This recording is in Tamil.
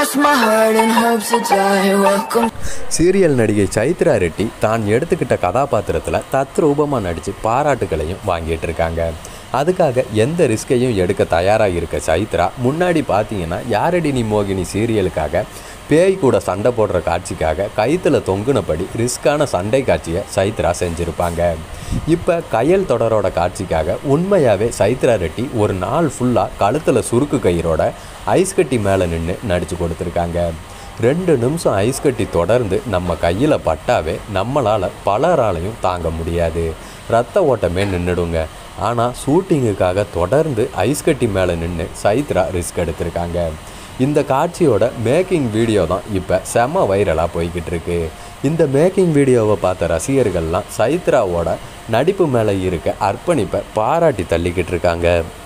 cross my heart and hope to die. Welcome. Serial நடிகை சைத்ரா ரெட்டி தான் எடுத்துக்கிட்ட கதாபாத்திரத்தில் தத்ரூபமாக நடித்து பாராட்டுகளையும் வாங்கிட்டு இருக்காங்க அதுக்காக எந்த ரிஸ்கையும் எடுக்க தயாராக இருக்க சைத்ரா முன்னாடி பார்த்தீங்கன்னா யாரடி நீ மோகினி சீரியலுக்காக பேய் கூட சண்டை போடுற காட்சிக்காக கயித்துல தொங்குனபடி ரிஸ்கான சண்டை காட்சியை சைத்ரா செஞ்சுருப்பாங்க இப்போ கயல் தொடரோட காட்சிக்காக உண்மையாகவே சைத்ரா ரெட்டி ஒரு நாள் ஃபுல்லாக கழுத்தில் சுருக்கு கயிறோட ஐஸ் கட்டி மேலே நின்று நடித்து கொடுத்துருக்காங்க ரெண்டு நிமிஷம் ஐஸ் கட்டி தொடர்ந்து நம்ம கையில் பட்டாவே நம்மளால் பலராலையும் தாங்க முடியாது ரத்த ஓட்டமே நின்றுடுங்க ஆனால் ஷூட்டிங்குக்காக தொடர்ந்து ஐஸ் கட்டி மேலே நின்று சைத்ரா ரிஸ்க் எடுத்திருக்காங்க இந்த காட்சியோட மேக்கிங் வீடியோ தான் இப்போ செம வைரலாக போய்கிட்டு இருக்கு இந்த மேக்கிங் வீடியோவை பார்த்த ரசிகர்கள்லாம் சைத்ராவோட நடிப்பு மேலே இருக்க அர்ப்பணிப்பை பாராட்டி தள்ளிக்கிட்டு இருக்காங்க